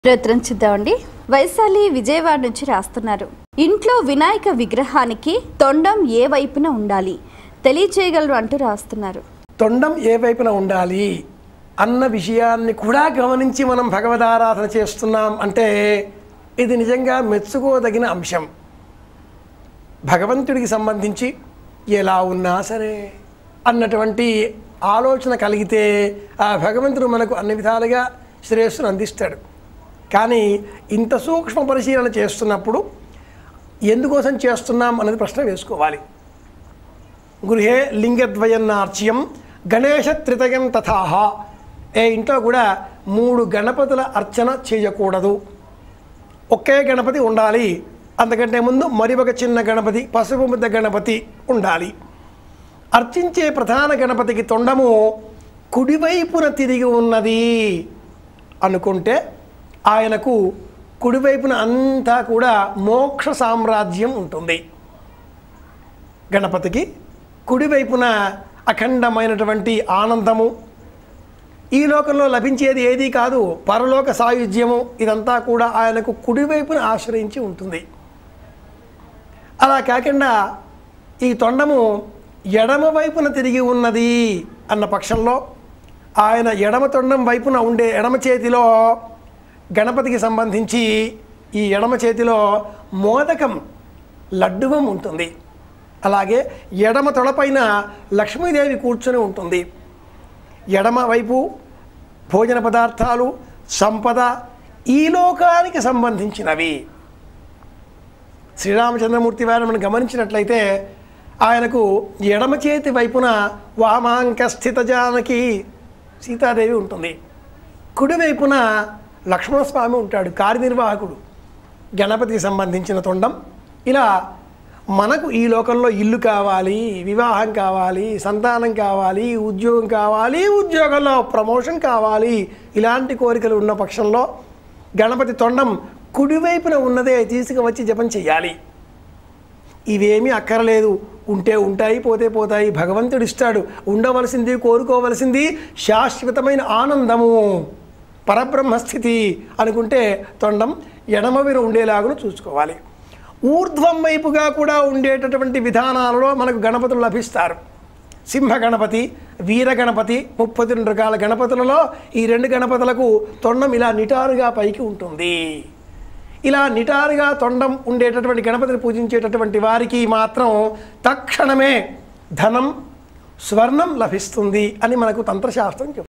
స్తోత్రం చూద్దామండి వైశాలి విజయవాడ నుంచి రాస్తున్నారు ఇంట్లో వినాయక విగ్రహానికి తొండం ఏ వైపున ఉండాలి తెలియచేయగలరు అంటూ రాస్తున్నారు తొండం ఏ వైపున ఉండాలి అన్న విషయాన్ని కూడా గమనించి మనం భగవదారాధన చేస్తున్నాం అంటే ఇది నిజంగా మెచ్చుకోదగిన అంశం భగవంతుడికి సంబంధించి ఎలా ఉన్నా సరే అన్నటువంటి ఆలోచన కలిగితే ఆ భగవంతుడు మనకు అన్ని విధాలుగా శ్రేయస్సును అందిస్తాడు కానీ ఇంత సూక్ష్మ పరిశీలన చేస్తున్నప్పుడు ఎందుకోసం చేస్తున్నాం అనేది ప్రశ్న వేసుకోవాలి గృహే లింగద్వయన్నార్చ్యం గణేశ త్రితయం తథాహ ఏ ఇంట్లో కూడా మూడు గణపతుల అర్చన చేయకూడదు ఒకే గణపతి ఉండాలి అంతకంటే ముందు మరి ఒక చిన్న గణపతి పసుపు ముద్ద గణపతి ఉండాలి అర్చించే ప్రధాన గణపతికి తొండము కుడివైపున తిరిగి ఉన్నది అనుకుంటే ఆయనకు కుడివైపున అంతా కూడా మోక్ష సామ్రాజ్యం ఉంటుంది గణపతికి కుడివైపున అఖండమైనటువంటి ఆనందము ఈ లోకంలో లభించేది ఏదీ కాదు పరలోక సాయుధ్యము ఇదంతా కూడా ఆయనకు కుడివైపున ఆశ్రయించి ఉంటుంది అలా కాకుండా ఈ తొండము ఎడమ వైపున తిరిగి ఉన్నది అన్న పక్షంలో ఆయన ఎడమ తొండం వైపున ఉండే ఎడమ చేతిలో గణపతికి సంబంధించి ఈ ఎడమ చేతిలో మోదకం లడ్డువం ఉంటుంది అలాగే ఎడమ తొడపైన లక్ష్మీదేవి కూర్చొని ఉంటుంది ఎడమ వైపు భోజన పదార్థాలు సంపద ఈ లోకానికి సంబంధించినవి శ్రీరామచంద్రమూర్తి వారిని మనం గమనించినట్లయితే ఆయనకు ఎడమ చేతి వైపున వామాంక స్థిత జానకి సీతాదేవి ఉంటుంది కుడివైపున లక్ష్మణస్వామి ఉంటాడు కార్యనిర్వాహకుడు గణపతికి సంబంధించిన తొండం ఇలా మనకు ఈ లోకంలో ఇల్లు కావాలి వివాహం కావాలి సంతానం కావాలి ఉద్యోగం కావాలి ఉద్యోగంలో ప్రమోషన్ కావాలి ఇలాంటి కోరికలు ఉన్న పక్షంలో గణపతి తొండం కుడివైపున ఉన్నదే తీసుకువచ్చి జపం చేయాలి ఇవేమీ అక్కరలేదు ఉంటే ఉంటాయి పోతే పోతాయి భగవంతుడు ఇస్తాడు ఉండవలసింది కోరుకోవలసింది శాశ్వతమైన ఆనందము పరబ్రహ్మస్థితి అనుకుంటే తొండం ఎడమవిన ఉండేలాగును చూసుకోవాలి ఊర్ధ్వం వైపుగా కూడా ఉండేటటువంటి విధానాలలో మనకు గణపతులు లభిస్తారు సింహ గణపతి వీర గణపతి ముప్పై రెండు రకాల గణపతులలో ఈ రెండు గణపతులకు తొండం ఇలా నిటారుగా పైకి ఉంటుంది ఇలా నిటారుగా తొండం ఉండేటటువంటి గణపతిని పూజించేటటువంటి వారికి మాత్రం తక్షణమే ధనం స్వర్ణం లభిస్తుంది అని మనకు తంత్రశాస్త్రం చెప్తుంది